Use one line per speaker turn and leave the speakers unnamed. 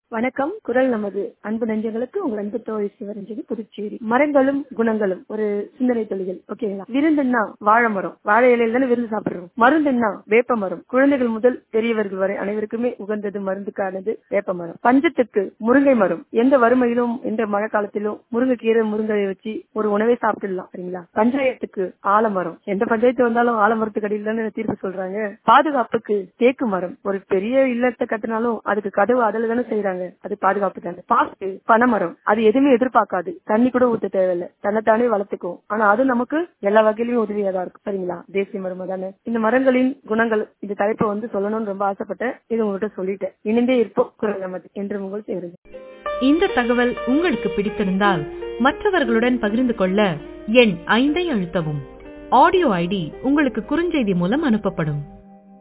வணக்கம் குரல் நமது அன்பு நெஞ்சங்களுக்கு உங்கள் அன்பு தோழி சிவரஞ்சனி புதுச்சேரி மரங்களும் குணங்களும் ஒரு சிந்தனை தொழிகள் ஓகேங்களா விருந்துன்னா வாழை மரம் வாழை இலையில தானே விருந்து சாப்பிடுறோம் மருந்துன்னா வேப்ப மரம் குழந்தைகள் முதல் பெரியவர்கள் வரை அனைவருக்குமே உகந்தது மருந்துக்கானது வேப்ப மரம் பஞ்சத்துக்கு முருங்கை மரம் எந்த வறுமையிலும் எந்த மழை காலத்திலும் முருங்கைக்கீரை முருங்கை வச்சு ஒரு உணவை சாப்பிட்டுடலாம் சரிங்களா பஞ்சாயத்துக்கு ஆலமரம் எந்த பஞ்சாயத்து வந்தாலும் ஆலமரத்துக்கு அடியில் தானே தீர்ப்பு சொல்றாங்க பாதுகாப்புக்கு தேக்கு மரம் ஒரு பெரிய இல்லத்தை கட்டினாலும் அதுக்கு கதவு அதுல தானே செய்யறாங்க அது பாதுகாப்பு தானே பாக்கு பனைமரம் அது எதுவுமே எதிர்பார்க்காது தண்ணி கூட ஊத்த தேவையில்லை தன்னைத்தானே வளர்த்துக்கும் ஆனா அது நமக்கு எல்லா வகையிலுமே உதவியா தான் இருக்கும் சரிங்களா தேசிய மரம் தானே இந்த மரங்களின் குணங்கள் இந்த தலைப்பை வந்து சொல்லணும்னு ரொம்ப ஆசைப்பட்டேன் இது உங்கள்கிட்ட சொல்லிட்டேன் இணைந்தே இருப்போம் குரல் நமது என்று உங்கள் சேருங்க
இந்த தகவல் உங்களுக்கு பிடித்திருந்தால் மற்றவர்களுடன் பகிர்ந்து கொள்ள எண் ஐந்தை அழுத்தவும் ஆடியோ ஐடி உங்களுக்கு குறுஞ்செய்தி மூலம் அனுப்பப்படும்